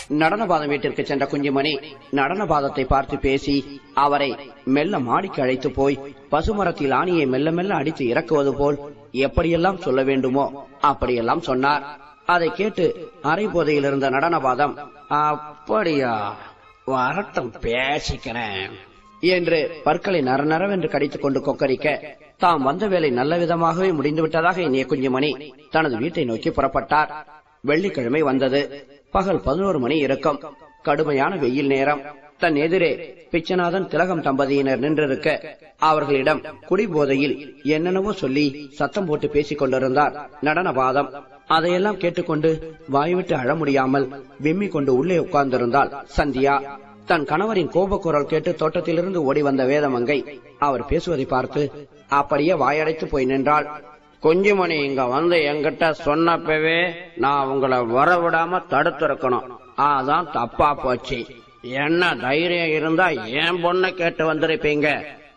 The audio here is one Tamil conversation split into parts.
நடனபாதம் வீட்டிற்கு சென்ற குஞ்சுமணி நடனபாதத்தை பார்த்து பேசி அவரை மெல்ல மாடிக்கு அழைத்து போய் பசுமரத்தில் ஆணியை மெல்ல மெல்ல அடித்து இறக்குவது போல் எப்படியெல்லாம் சொல்ல வேண்டுமோ அப்படியெல்லாம் சொன்னார் அதை கேட்டு அரை போதையில் இருந்த நடனபாதம் அப்படியா வரட்டும் பேசிக்கிறேன் என்று பற்களை நரநரவென்று கடித்துக் கொண்டு கொக்கரிக்க தாம் வந்த வேலை நல்ல விதமாகவே முடிந்து விட்டதாக எண்ணிய குஞ்சுமணி தனது வீட்டை நோக்கி புறப்பட்டார் வெள்ளிக்கிழமை வந்தது பகல் பதினோரு மணி இருக்கும் கடுமையான வெயில் நேரம் தன் எதிரே பிச்சநாதன் திலகம் தம்பதியினர் நின்றிருக்க அவர்களிடம் குடிபோதையில் என்னென்னவோ சொல்லி சத்தம் போட்டு பேசிக் கொண்டிருந்தார் நடனபாதம் அதையெல்லாம் கேட்டுக்கொண்டு வாய்விட்டு அழ முடியாமல் விம்மி கொண்டு உள்ளே உட்கார்ந்திருந்தாள் சந்தியா தன் கணவரின் கோபக்குரல் கேட்டு தோட்டத்திலிருந்து ஓடி வந்த வேதமங்கை அவர் பேசுவதை பார்த்து அப்படியே வாயடைத்து போய் நின்றாள் குஞ்சுமணி இங்க வந்து என்கிட்ட சொன்னப்பவே நான் உங்களை வரவிடாம தடுத்திருக்கணும் அதான் தப்பா போச்சு என்ன தைரியம் இருந்தா என் பொண்ணை கேட்டு வந்திருப்பீங்க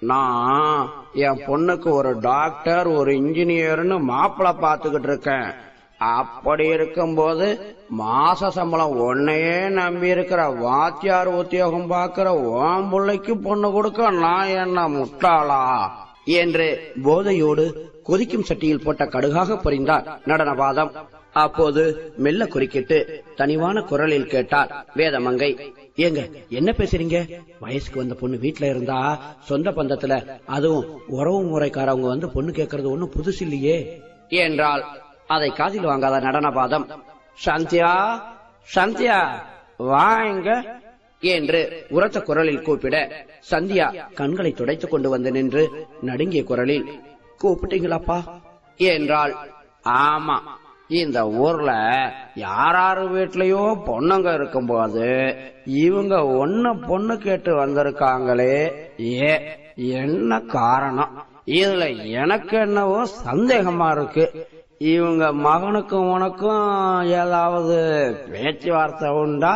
நான் என் பொண்ணுக்கு ஒரு டாக்டர் ஒரு இன்ஜினியர்னு மாப்பிள்ளை பாத்துக்கிட்டு இருக்கேன் அப்படி இருக்கும்போது மாச சம்பளம் உன்னையே நம்பி இருக்கிற வாத்தியார் உத்தியோகம் பார்க்கிற ஓம் பிள்ளைக்கு பொண்ணு கொடுக்க நான் என்ன முட்டாளா என்று போதையோடு கொதிக்கும் சட்டியில் போட்ட கடுகாக பொறிந்தார் நடனபாதம் அப்போது மெல்ல குறுக்கிட்டு தனிவான குரலில் கேட்டார் வேதமங்கை ஏங்க என்ன பேசுறீங்க வயசுக்கு வந்த பொண்ணு வீட்ல இருந்தா சொந்த பந்தத்துல அதுவும் உறவு முறைக்காரவங்க வந்து பொண்ணு கேட்கறது ஒண்ணும் புதுசு இல்லையே என்றால் அதை காதில் வாங்காத நடனபாதம் சந்தியா சந்தியா வாங்க என்று உரத்த குரலில் கூப்பிட சந்தியா கண்களை துடைத்துக் கொண்டு வந்து நின்று நடுங்கிய குரலில் கூப்பிட்டீங்களாப்பா என்றாள் ஆமா இந்த ஊர்ல யாராரு வீட்லயோ பொண்ணுங்க இருக்கும்போது இவங்க ஒண்ணு பொண்ணு கேட்டு வந்திருக்காங்களே ஏ என்ன காரணம் இதுல எனக்கு என்னவோ சந்தேகமா இருக்கு இவங்க மகனுக்கும் உனக்கும் ஏதாவது பேச்சுவார்த்தை உண்டா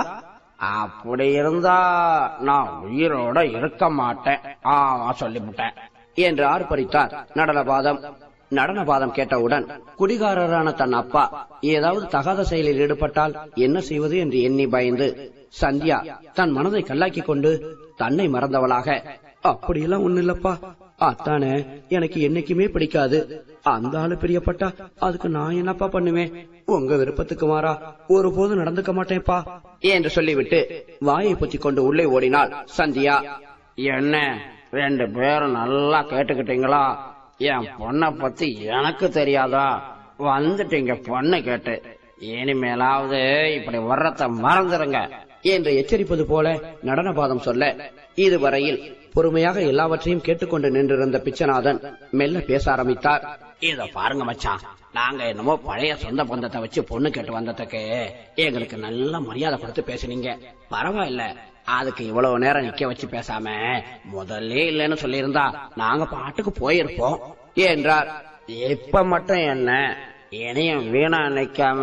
அப்படி இருந்தா நான் உயிரோட இருக்க மாட்டேன் ஆமா சொல்லிவிட்டேன் என்று ஆர்ப்பரித்தார் நடனபாதம் நடனபாதம் கேட்டவுடன் குடிகாரரான தன் அப்பா ஏதாவது தகாத செயலில் ஈடுபட்டால் என்ன செய்வது என்று எண்ணி பயந்து சந்தியா தன் மனதை கல்லாக்கி கொண்டு தன்னை மறந்தவளாக அப்படியெல்லாம் ஒண்ணு இல்லப்பா அத்தானே எனக்கு என்னைக்குமே பிடிக்காது அந்த ஆளு பிரியப்பட்டா அதுக்கு நான் என்னப்பா பண்ணுவேன் உங்க விருப்பத்துக்கு மாறா ஒருபோதும் நடந்துக்க மாட்டேன்ப்பா என்று சொல்லிவிட்டு வாயை பொத்தி கொண்டு உள்ளே ஓடினாள் சந்தியா என்ன ரெண்டு பேரும் நல்லா கேட்டுக்கிட்டீங்களா என் பொண்ணை பத்தி எனக்கு தெரியாதா வந்துட்டீங்க பொண்ணு கேட்டு இனிமேலாவது இப்படி வர்றத மறந்துருங்க என்று எச்சரிப்பது போல நடனபாதம் சொல்ல இதுவரையில் பொறுமையாக எல்லாவற்றையும் கேட்டுக்கொண்டு நின்றிருந்த பிச்சநாதன் மெல்ல பேச ஆரம்பித்தார் இத பாருங்க மச்சான் நாங்க என்னமோ பழைய சொந்த பந்தத்தை வச்சு பொண்ணு கேட்டு வந்ததுக்கு எங்களுக்கு நல்ல மரியாதை கொடுத்து பேசுனீங்க பரவாயில்ல அதுக்கு இவ்வளவு நேரம் நிக்க வச்சு பேசாம முதல்ல இல்லைன்னு சொல்லியிருந்தா நாங்க பாட்டுக்கு போயிருப்போம் என்றார் இப்ப மட்டும் என்ன இனியும் வீணா நிக்காம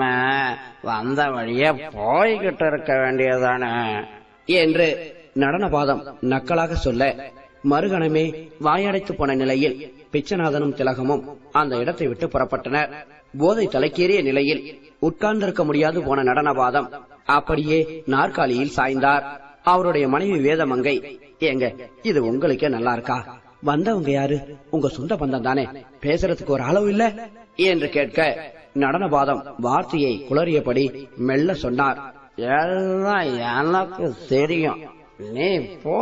வந்த வழியே போய்கிட்டு இருக்க வேண்டியதானே என்று நடனபாதம் நக்கலாக சொல்ல மறுகணமே வாயடைத்து போன நிலையில் பிச்சநாதனும் திலகமும் அந்த இடத்தை விட்டு புறப்பட்டனர் போதை தலைக்கேறிய நிலையில் உட்கார்ந்திருக்க முடியாது போன நடனபாதம் அப்படியே நாற்காலியில் சாய்ந்தார் அவருடைய மனைவி வேதமங்கை ஏங்க இது உங்களுக்கே நல்லா இருக்கா வந்தவங்க யாரு உங்க சொந்த பந்தம் தானே பேசுறதுக்கு ஒரு அளவு இல்ல என்று கேட்க நடனபாதம் வார்த்தையை குளறியபடி மெல்ல சொன்னார் எல்லாம் எனக்கு தெரியும் நீ போ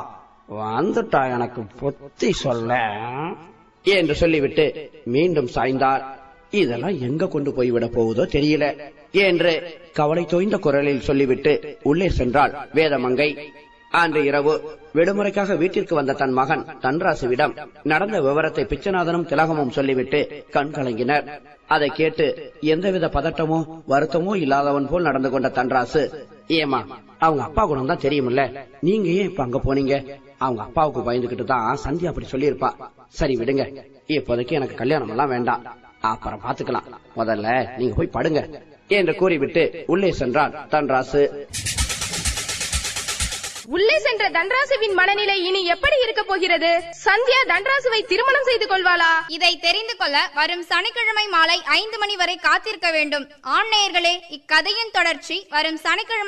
வந்துட்டா எனக்கு புத்தி சொல்ல என்று சொல்லிவிட்டு மீண்டும் சாய்ந்தார் இதெல்லாம் எங்க கொண்டு போய்விட போகுதோ தெரியல என்று கவலை தோய்ந்த குரலில் சொல்லிவிட்டு உள்ளே சென்றாள் வேதமங்கை அன்று இரவு விடுமுறைக்காக வீட்டிற்கு வந்த தன் மகன் தன்ராசுவிடம் நடந்த விவரத்தை பிச்சநாதனும் திலகமும் சொல்லிவிட்டு கண் கலங்கினர் அதை கேட்டு எந்தவித பதட்டமோ வருத்தமோ இல்லாதவன் போல் நடந்து கொண்ட தன்ராசு ஏமா அவங்க அப்பா குணம் தான் தெரியுமில்ல நீங்க ஏன் இப்ப அங்க போனீங்க அவங்க அப்பாவுக்கு பயந்துகிட்டு தான் சந்தியா அப்படி சொல்லியிருப்பா சரி விடுங்க இப்போதைக்கு எனக்கு கல்யாணம் எல்லாம் வேண்டாம் அப்புறம் பாத்துக்கலாம் முதல்ல நீங்க போய் படுங்க என்று கூறிவிட்டு உள்ளே சென்றான் தன்ராசு உள்ளே சென்ற தன்ராசுவின் மனநிலை இனி எப்படி இருக்க போகிறது சந்தியா தன்ராசுவை திருமணம் செய்து கொள்வாளா இதை தெரிந்து கொள்ள வரும் சனிக்கிழமை மாலை ஐந்து மணி வரை காத்திருக்க வேண்டும் ஆண் நேயர்களே இக்கதையின் தொடர்ச்சி வரும் சனிக்கிழமை